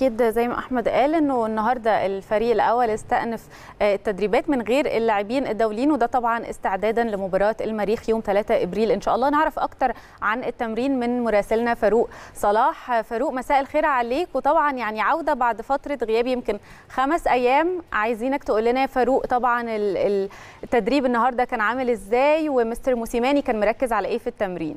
اكيد زي ما احمد قال انه النهارده الفريق الاول استأنف التدريبات من غير اللاعبين الدوليين وده طبعا استعدادا لمباراه المريخ يوم 3 ابريل ان شاء الله نعرف اكتر عن التمرين من مراسلنا فاروق صلاح فاروق مساء الخير عليك وطبعا يعني عوده بعد فتره غياب يمكن خمس ايام عايزينك تقول لنا يا فاروق طبعا التدريب النهارده كان عامل ازاي ومستر موسيماني كان مركز على ايه في التمرين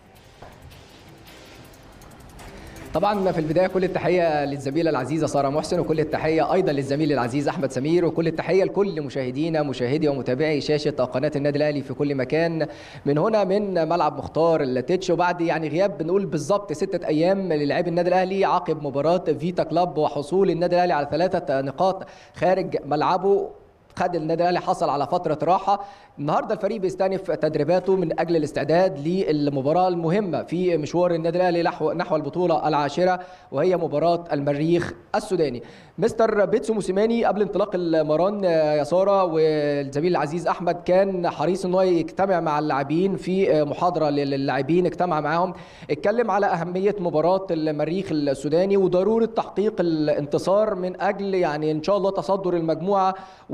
طبعا في البدايه كل التحيه للزميله العزيزه ساره محسن وكل التحيه ايضا للزميل العزيز احمد سمير وكل التحيه لكل مشاهدينا مشاهدي ومتابعي شاشه قناه النادي الاهلي في كل مكان من هنا من ملعب مختار التتش وبعد يعني غياب بنقول بالظبط سته ايام للاعبي النادي الاهلي عقب مباراه فيتا كلاب وحصول النادي الاهلي على ثلاثه نقاط خارج ملعبه خد النادي الاهلي حصل على فتره راحه النهارده الفريق بيستأنف تدريباته من اجل الاستعداد للمباراه المهمه في مشوار النادي الاهلي نحو نحو البطوله العاشره وهي مباراه المريخ السوداني مستر بيتسو موسيماني قبل انطلاق المران يا ساره والزميل العزيز احمد كان حريص ان هو يجتمع مع اللاعبين في محاضره للاعبين اجتمع معاهم اتكلم على اهميه مباراه المريخ السوداني وضروره تحقيق الانتصار من اجل يعني ان شاء الله تصدر المجموعه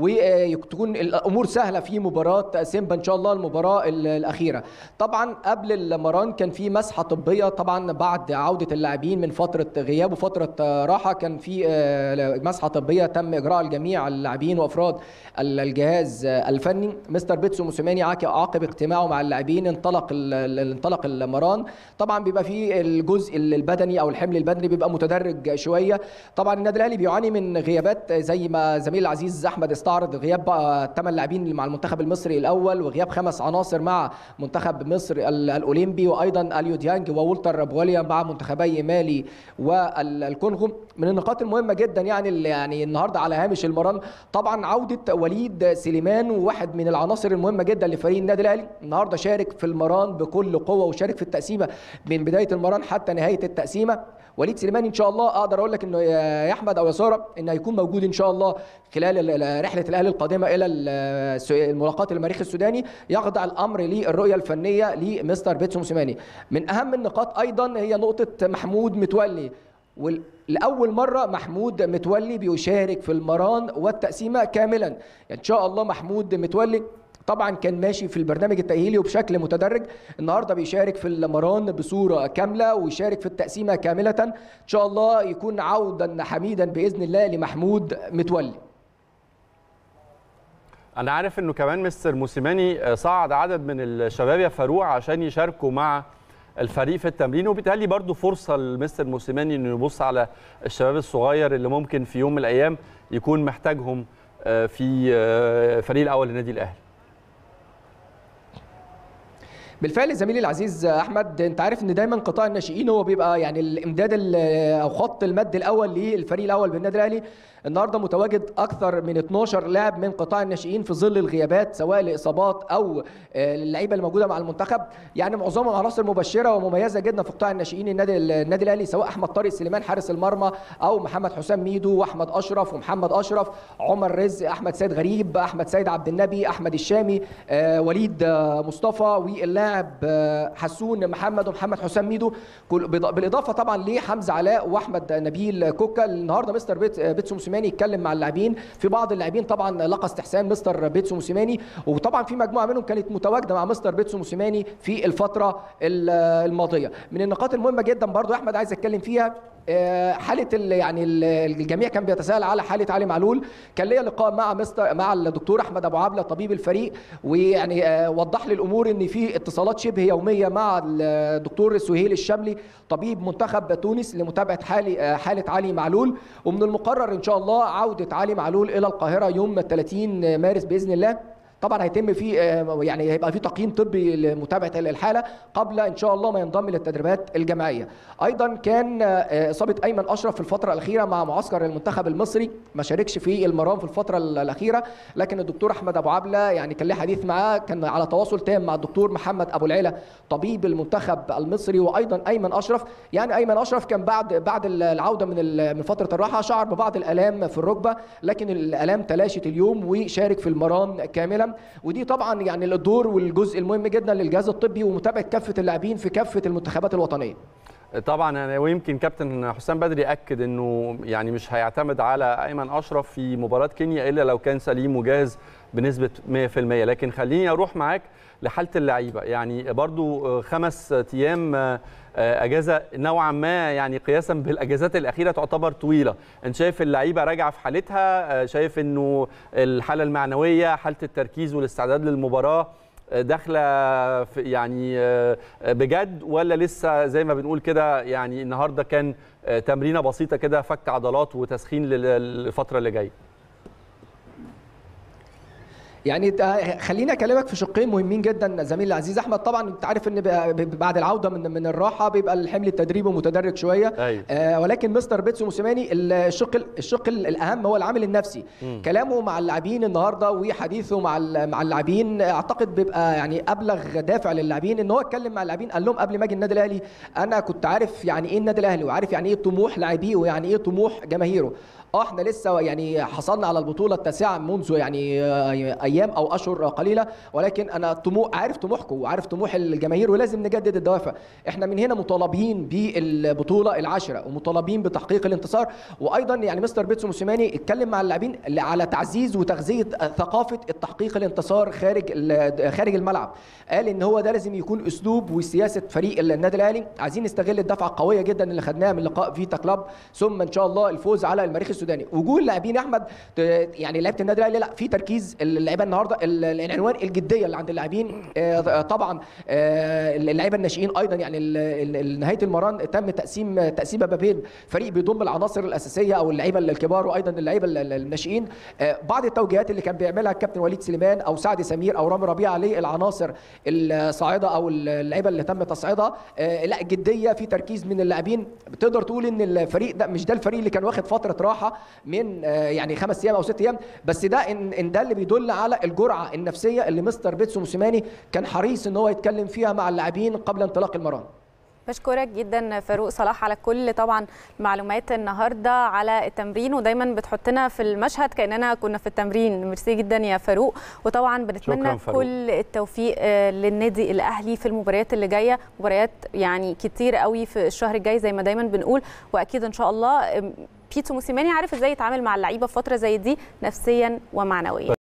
وتكون الامور سهله في مباراه سيمبا ان شاء الله المباراه الاخيره طبعا قبل المران كان في مسحه طبيه طبعا بعد عوده اللاعبين من فتره غياب وفتره راحه كان في مسحه طبيه تم اجراء لجميع اللاعبين وافراد الجهاز الفني مستر بيتسو موسيماني عقب اجتماعه مع اللاعبين انطلق انطلق المران طبعا بيبقى في الجزء البدني او الحمل البدني بيبقى متدرج شويه طبعا النادي الاهلي بيعاني من غيابات زي ما زميل العزيز احمد استعرض غياب بقى ثمان لاعبين مع المنتخب المصري الاول وغياب خمس عناصر مع منتخب مصر الاولمبي وايضا اليو ديانج وولتر بواليا مع منتخبي مالي والكونغو من النقاط المهمه جدا يعني اللي يعني النهارده على هامش المران طبعا عوده وليد سليمان وواحد من العناصر المهمه جدا لفريق النادي الاهلي النهارده شارك في المران بكل قوه وشارك في التقسيمه من بدايه المران حتى نهايه التقسيمه وليد سليمان ان شاء الله اقدر اقول لك انه يا احمد او يا ساره انه هيكون موجود ان شاء الله خلال رحله الاهلي القادمه الى الملاقات المريخ السوداني يخضع الامر للرؤيه الفنيه لمستر بيتسو موسيماني من اهم النقاط ايضا هي نقطه محمود متولي ولأول مرة محمود متولي بيشارك في المران والتقسيمة كاملا يعني إن شاء الله محمود متولي طبعا كان ماشي في البرنامج التأهيلي وبشكل متدرج النهارده بيشارك في المران بصورة كاملة ويشارك في التقسيمة كاملة إن شاء الله يكون عودا حميدا بإذن الله لمحمود متولي انا عارف انه كمان مستر موسيماني صعد عدد من الشباب يا فاروق عشان يشاركوا مع الفريق في التمرين وبالتالي برضو فرصه لمستر موسيماني انه يبص على الشباب الصغير اللي ممكن في يوم من الايام يكون محتاجهم في فريق الاول للنادي الاهلي بالفعل زميلي العزيز احمد انت عارف ان دايما قطاع الناشئين هو بيبقى يعني الامداد او خط المد الاول للفريق الاول بالنادي الاهلي النهارده متواجد اكثر من 12 لاعب من قطاع الناشئين في ظل الغيابات سواء لاصابات او اللعيبه الموجوده مع المنتخب يعني معظمهم عناصر مبشره ومميزه جدا في قطاع الناشئين النادي النادي الاهلي سواء احمد طارق سليمان حارس المرمى او محمد حسام ميدو واحمد اشرف ومحمد اشرف عمر رزق احمد سيد غريب احمد سيد عبد النبي احمد الشامي وليد مصطفى واللاعب حسون محمد ومحمد حسام ميدو بالاضافه طبعا لحمزه علاء واحمد نبيل كوكا النهارده مستر بيت بيتسو موسيماني يتكلم مع اللاعبين في بعض اللاعبين طبعا لقى استحسان مستر بيتسو موسيماني وطبعا في مجموعه منهم كانت متواجده مع مستر بيتسو موسيماني في الفتره الماضيه من النقاط المهمه جدا برضو احمد عايز اتكلم فيها حاله يعني الجميع كان بيتساءل على حاله علي معلول كان ليا لقاء مع مستر مع الدكتور احمد ابو عبله طبيب الفريق ويعني وضح لي الامور ان في اتصالات شبه يوميه مع الدكتور سهيل الشملي طبيب منتخب تونس لمتابعه حاله حاله علي معلول ومن المقرر ان شاء الله عوده علي معلول الى القاهره يوم 30 مارس باذن الله طبعا هيتم في يعني هيبقى في تقييم طبي لمتابعه الحاله قبل ان شاء الله ما ينضم للتدريبات الجماعيه ايضا كان اصابه ايمن اشرف في الفتره الاخيره مع معسكر المنتخب المصري ما شاركش في المران في الفتره الاخيره لكن الدكتور احمد ابو عبله يعني كان ليه حديث معاه كان على تواصل تام مع الدكتور محمد ابو العيله طبيب المنتخب المصري وايضا ايمن اشرف يعني ايمن اشرف كان بعد بعد العوده من من فتره الراحه شعر ببعض الالام في الركبه لكن الالام تلاشت اليوم وشارك في المران كاملا ودي طبعا يعني الدور والجزء المهم جدا للجهاز الطبي ومتابعه كافه اللاعبين في كافه المنتخبات الوطنيه طبعا أنا ويمكن كابتن حسام بدري اكد انه يعني مش هيعتمد على ايمن اشرف في مباراه كينيا الا لو كان سليم وجاهز بنسبه 100% لكن خليني اروح معاك لحاله اللعيبه يعني برضو خمس ايام اجازه نوعا ما يعني قياسا بالاجازات الاخيره تعتبر طويله انت شايف اللعيبه راجعه في حالتها شايف انه الحاله المعنويه حاله التركيز والاستعداد للمباراه داخله يعني بجد ولا لسه زي ما بنقول كده يعني النهارده كان تمرينه بسيطه كده فك عضلات وتسخين للفتره اللي جايه يعني خليني اكلمك في شقين مهمين جدا زميلي العزيز احمد طبعا انت عارف ان بعد العوده من من الراحه بيبقى الحمل التدريبي متدرج شويه أيوة. آه ولكن مستر بيتسو موسيماني الشق الشق الاهم هو العامل النفسي م. كلامه مع اللاعبين النهارده وحديثه مع مع اللاعبين اعتقد بيبقى يعني ابلغ دافع للاعبين ان هو اتكلم مع اللاعبين قال لهم قبل ما اجي النادي الاهلي انا كنت عارف يعني ايه النادي الاهلي وعارف يعني ايه طموح لاعبيه ويعني ايه طموح جماهيره اه احنا لسه يعني حصلنا على البطوله التاسعه منذ يعني ايام او اشهر قليله ولكن انا طموح عارف طموحكم وعارف طموح الجماهير ولازم نجدد الدوافع احنا من هنا مطالبين بالبطوله العاشره ومطالبين بتحقيق الانتصار وايضا يعني مستر بيتسو موسيماني اتكلم مع اللاعبين على تعزيز وتغذيه ثقافه التحقيق الانتصار خارج خارج الملعب قال ان هو ده لازم يكون اسلوب وسياسه فريق النادي الاهلي عايزين نستغل الدفعه القويه جدا اللي خدناها من لقاء فيتا كلاب ثم ان شاء الله الفوز على المريخ السوداني وجود لاعبين احمد يعني لعيبه النادي الاهلي لا في تركيز اللعيبه النهارده العنوان الجديه اللي عند اللاعبين طبعا اللعيبه الناشئين ايضا يعني نهايه المران تم تقسيم تقسيمه ما بين فريق بيضم العناصر الاساسيه او اللعيبه الكبار وايضا اللعيبه الناشئين بعض التوجيهات اللي كان بيعملها الكابتن وليد سليمان او سعد سمير او رامي ربيعه للعناصر الصاعده او اللعيبه اللي تم تصعيدها لا جديه في تركيز من اللاعبين تقدر تقول ان الفريق ده مش ده الفريق اللي كان واخد فتره راحه من يعني خمس ايام او ست ايام بس ده ان, إن ده اللي بيدل على الجرعه النفسيه اللي مستر بيتسو موسيماني كان حريص ان هو يتكلم فيها مع اللاعبين قبل انطلاق المران بشكرك جدا فاروق صلاح على كل طبعا معلومات النهارده على التمرين ودايما بتحطنا في المشهد كاننا كنا في التمرين ميرسي جدا يا فاروق وطبعا بنتمنى كل التوفيق للنادي الاهلي في المباريات اللي جايه مباريات يعني كتير قوي في الشهر الجاي زي ما دايما بنقول واكيد ان شاء الله بيتسو موسيماني عارف ازاي يتعامل مع اللعيبه في فتره زي دي نفسيا ومعنويا